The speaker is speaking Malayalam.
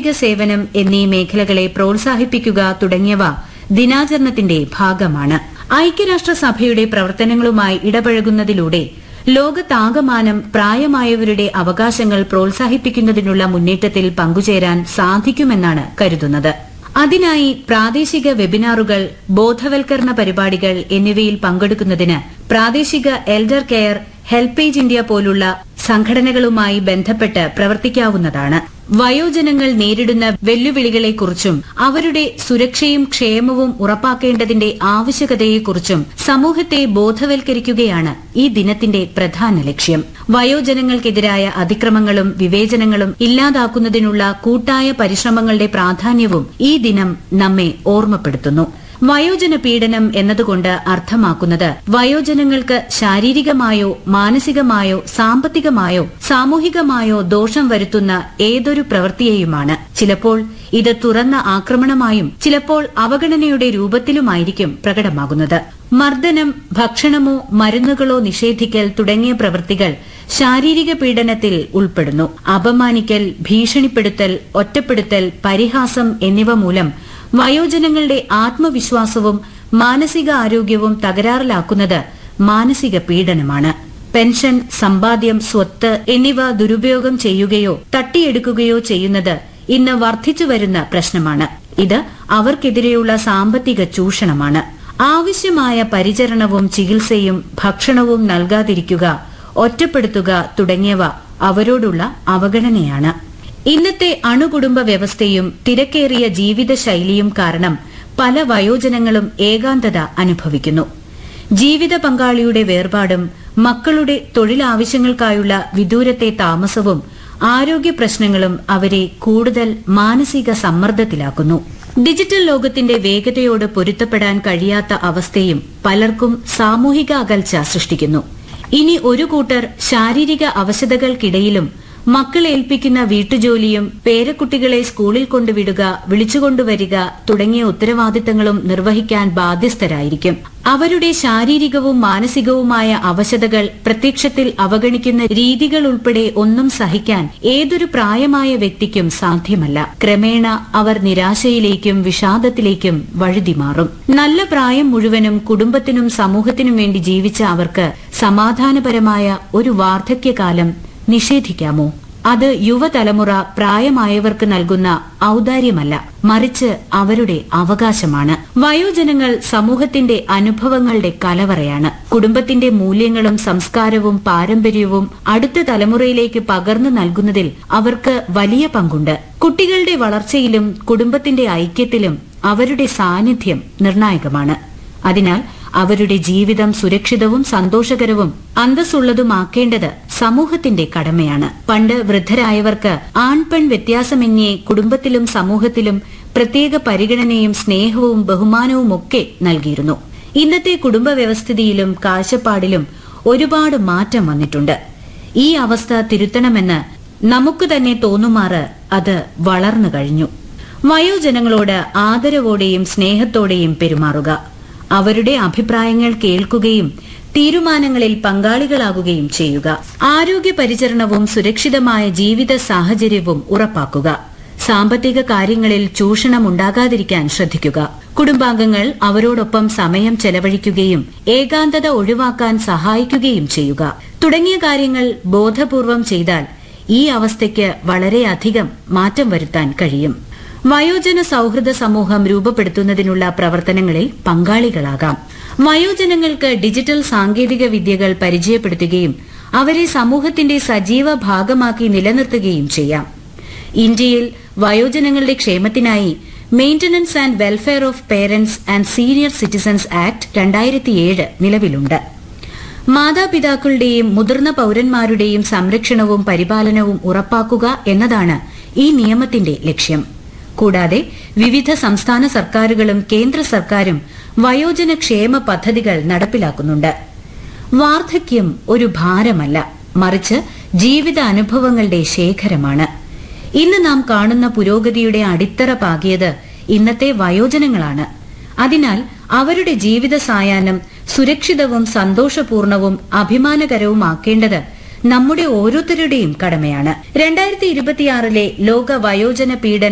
സാമൂഹിക സേവനം എന്നീ മേഖലകളെ പ്രോത്സാഹിപ്പിക്കുക തുടങ്ങിയവ ദിനാചരണത്തിന്റെ ഭാഗമാണ് ഐക്യരാഷ്ട്രസഭയുടെ പ്രവർത്തനങ്ങളുമായി ഇടപഴകുന്നതിലൂടെ ലോകത്താകമാനം പ്രായമായവരുടെ അവകാശങ്ങൾ പ്രോത്സാഹിപ്പിക്കുന്നതിനുള്ള മുന്നേറ്റത്തിൽ പങ്കുചേരാൻ സാധിക്കുമെന്നാണ് കരുതുന്നത് അതിനായി പ്രാദേശിക വെബിനാറുകൾ ബോധവൽക്കരണ പരിപാടികൾ എന്നിവയിൽ പങ്കെടുക്കുന്നതിന് പ്രാദേശിക എൽഡർ കെയർ ഹെൽപ്പേജ് ഇന്ത്യ പോലുള്ള സംഘടനകളുമായി ബന്ധപ്പെട്ട് പ്രവർത്തിക്കാവുന്നതാണ് വയോജനങ്ങൾ നേരിടുന്ന വെല്ലുവിളികളെക്കുറിച്ചും അവരുടെ സുരക്ഷയും ക്ഷേമവും ഉറപ്പാക്കേണ്ടതിന്റെ ആവശ്യകതയെക്കുറിച്ചും സമൂഹത്തെ ബോധവൽക്കരിക്കുകയാണ് ഈ ദിനത്തിന്റെ പ്രധാന ലക്ഷ്യം വയോജനങ്ങൾക്കെതിരായ അതിക്രമങ്ങളും വിവേചനങ്ങളും ഇല്ലാതാക്കുന്നതിനുള്ള കൂട്ടായ പരിശ്രമങ്ങളുടെ പ്രാധാന്യവും ഈ ദിനം നമ്മെ ഓർമ്മപ്പെടുത്തുന്നു വയോജന പീഡനം എന്നതുകൊണ്ട് അർത്ഥമാക്കുന്നത് വയോജനങ്ങൾക്ക് ശാരീരികമായോ മാനസികമായോ സാമ്പത്തികമായോ സാമൂഹികമായോ ദോഷം വരുത്തുന്ന ഏതൊരു പ്രവൃത്തിയെയുമാണ് ചിലപ്പോൾ ഇത് തുറന്ന ആക്രമണമായും ചിലപ്പോൾ അവഗണനയുടെ രൂപത്തിലുമായിരിക്കും പ്രകടമാകുന്നത് മർദ്ദനം ഭക്ഷണമോ മരുന്നുകളോ നിഷേധിക്കൽ തുടങ്ങിയ പ്രവൃത്തികൾ ശാരീരിക പീഡനത്തിൽ ഉൾപ്പെടുന്നു അപമാനിക്കൽ ഭീഷണിപ്പെടുത്തൽ ഒറ്റപ്പെടുത്തൽ പരിഹാസം എന്നിവ മൂലം വയോജനങ്ങളുടെ ആത്മവിശ്വാസവും മാനസിക ആരോഗ്യവും തകരാറിലാക്കുന്നത് മാനസിക പീഡനമാണ് പെൻഷൻ സമ്പാദ്യം സ്വത്ത് എന്നിവ ദുരുപയോഗം ചെയ്യുകയോ തട്ടിയെടുക്കുകയോ ചെയ്യുന്നത് ഇന്ന് വർദ്ധിച്ചുവരുന്ന പ്രശ്നമാണ് ഇത് അവർക്കെതിരെയുള്ള സാമ്പത്തിക ചൂഷണമാണ് ആവശ്യമായ പരിചരണവും ചികിത്സയും ഭക്ഷണവും നൽകാതിരിക്കുക ഒറ്റപ്പെടുത്തുക തുടങ്ങിയവ അവരോടുള്ള അവഗണനയാണ് ഇന്നത്തെ അണുകുടുംബ വ്യവസ്ഥയും തിരക്കേറിയ ജീവിതശൈലിയും കാരണം പല വയോജനങ്ങളും ഏകാന്തത അനുഭവിക്കുന്നു ജീവിത പങ്കാളിയുടെ വേർപാടും മക്കളുടെ തൊഴിലാവശ്യങ്ങൾക്കായുള്ള വിദൂരത്തെ താമസവും ആരോഗ്യ പ്രശ്നങ്ങളും അവരെ കൂടുതൽ മാനസിക സമ്മർദ്ദത്തിലാക്കുന്നു ഡിജിറ്റൽ ലോകത്തിന്റെ വേഗതയോട് പൊരുത്തപ്പെടാൻ കഴിയാത്ത അവസ്ഥയും പലർക്കും സാമൂഹിക അകൽച്ച സൃഷ്ടിക്കുന്നു ഇനി ഒരു കൂട്ടർ ശാരീരിക അവശതകൾക്കിടയിലും മക്കളെ ഏൽപ്പിക്കുന്ന വീട്ടുജോലിയും പേരക്കുട്ടികളെ സ്കൂളിൽ കൊണ്ടുവിടുക വിളിച്ചുകൊണ്ടുവരിക തുടങ്ങിയ ഉത്തരവാദിത്തങ്ങളും നിർവഹിക്കാൻ ബാധ്യസ്ഥരായിരിക്കും അവരുടെ ശാരീരികവും മാനസികവുമായ അവശതകൾ പ്രത്യക്ഷത്തിൽ അവഗണിക്കുന്ന രീതികൾ ഉൾപ്പെടെ ഒന്നും സഹിക്കാൻ ഏതൊരു പ്രായമായ വ്യക്തിക്കും സാധ്യമല്ല ക്രമേണ അവർ നിരാശയിലേക്കും വിഷാദത്തിലേക്കും വഴുതിമാറും നല്ല പ്രായം മുഴുവനും കുടുംബത്തിനും സമൂഹത്തിനും വേണ്ടി ജീവിച്ച അവർക്ക് സമാധാനപരമായ ഒരു വാർദ്ധക്യകാലം നിഷേധിക്കാമോ അത് യുവതലമുറ പ്രായമായവർക്ക് നൽകുന്ന ഔദാര്യമല്ല മറിച്ച് അവരുടെ അവകാശമാണ് വയോജനങ്ങൾ സമൂഹത്തിന്റെ അനുഭവങ്ങളുടെ കലവറയാണ് കുടുംബത്തിന്റെ മൂല്യങ്ങളും സംസ്കാരവും പാരമ്പര്യവും അടുത്ത തലമുറയിലേക്ക് പകർന്നു നൽകുന്നതിൽ അവർക്ക് വലിയ പങ്കുണ്ട് കുട്ടികളുടെ വളർച്ചയിലും കുടുംബത്തിന്റെ ഐക്യത്തിലും അവരുടെ സാന്നിധ്യം നിർണായകമാണ് അതിനാൽ അവരുടെ ജീവിതം സുരക്ഷിതവും സന്തോഷകരവും അന്തസ്സുള്ളതുമാക്കേണ്ടത് സമൂഹത്തിന്റെ കടമയാണ് പണ്ട് വൃദ്ധരായവർക്ക് ആൺപെൺ വ്യത്യാസമന്യേ കുടുംബത്തിലും സമൂഹത്തിലും പ്രത്യേക പരിഗണനയും സ്നേഹവും ബഹുമാനവും ഒക്കെ നൽകിയിരുന്നു ഇന്നത്തെ കുടുംബ വ്യവസ്ഥിതിയിലും കാഴ്ചപ്പാടിലും ഒരുപാട് മാറ്റം വന്നിട്ടുണ്ട് ഈ അവസ്ഥ തിരുത്തണമെന്ന് നമുക്ക് തന്നെ തോന്നുമാറ് അത് വളർന്നു കഴിഞ്ഞു വയോജനങ്ങളോട് ആദരവോടെയും സ്നേഹത്തോടെയും പെരുമാറുക അവരുടെ അഭിപ്രായങ്ങൾ കേൾക്കുകയും തീരുമാനങ്ങളിൽ പങ്കാളികളാകുകയും ചെയ്യുക ആരോഗ്യ പരിചരണവും സുരക്ഷിതമായ ജീവിത സാഹചര്യവും ഉറപ്പാക്കുക സാമ്പത്തിക കാര്യങ്ങളിൽ ചൂഷണം ഉണ്ടാകാതിരിക്കാൻ ശ്രദ്ധിക്കുക കുടുംബാംഗങ്ങൾ അവരോടൊപ്പം സമയം ചെലവഴിക്കുകയും ഏകാന്തത ഒഴിവാക്കാൻ സഹായിക്കുകയും ചെയ്യുക തുടങ്ങിയ കാര്യങ്ങൾ ബോധപൂർവം ചെയ്താൽ ഈ അവസ്ഥയ്ക്ക് വളരെയധികം മാറ്റം വരുത്താൻ കഴിയും വയോജന സൌഹൃദ സമൂഹം രൂപപ്പെടുത്തുന്നതിനുള്ള പ്രവർത്തനങ്ങളിൽ പങ്കാളികളാകാം വയോജനങ്ങൾക്ക് ഡിജിറ്റൽ സാങ്കേതിക വിദ്യകൾ പരിചയപ്പെടുത്തുകയും അവരെ സമൂഹത്തിന്റെ സജീവ ഭാഗമാക്കി നിലനിർത്തുകയും ചെയ്യാം ഇന്ത്യയിൽ വയോജനങ്ങളുടെ ക്ഷേമത്തിനായി maintenance and welfare of parents and senior citizens act രണ്ടായിരത്തിയേഴ് നിലവിലുണ്ട് മാതാപിതാക്കളുടെയും മുതിർന്ന പൌരന്മാരുടെയും സംരക്ഷണവും പരിപാലനവും ഉറപ്പാക്കുക എന്നതാണ് ഈ നിയമത്തിന്റെ ലക്ഷ്യം കൂടാതെ വിവിധ സംസ്ഥാന സർക്കാരുകളും കേന്ദ്ര സർക്കാരും വയോജന ക്ഷേമ പദ്ധതികൾ നടപ്പിലാക്കുന്നുണ്ട് വാർദ്ധക്യം ഒരു ഭാരമല്ല മറിച്ച് ജീവിത അനുഭവങ്ങളുടെ ശേഖരമാണ് ഇന്ന് നാം കാണുന്ന പുരോഗതിയുടെ അടിത്തറ പാകിയത് ഇന്നത്തെ വയോജനങ്ങളാണ് അതിനാൽ അവരുടെ ജീവിത സായാഹ്നം സുരക്ഷിതവും സന്തോഷപൂർണവും അഭിമാനകരവുമാക്കേണ്ടത് നമ്മുടെ ഓരോരുത്തരുടെയും കടമയാണ് രണ്ടായിരത്തി ഇരുപത്തിയാറിലെ ലോക വയോജന പീഡന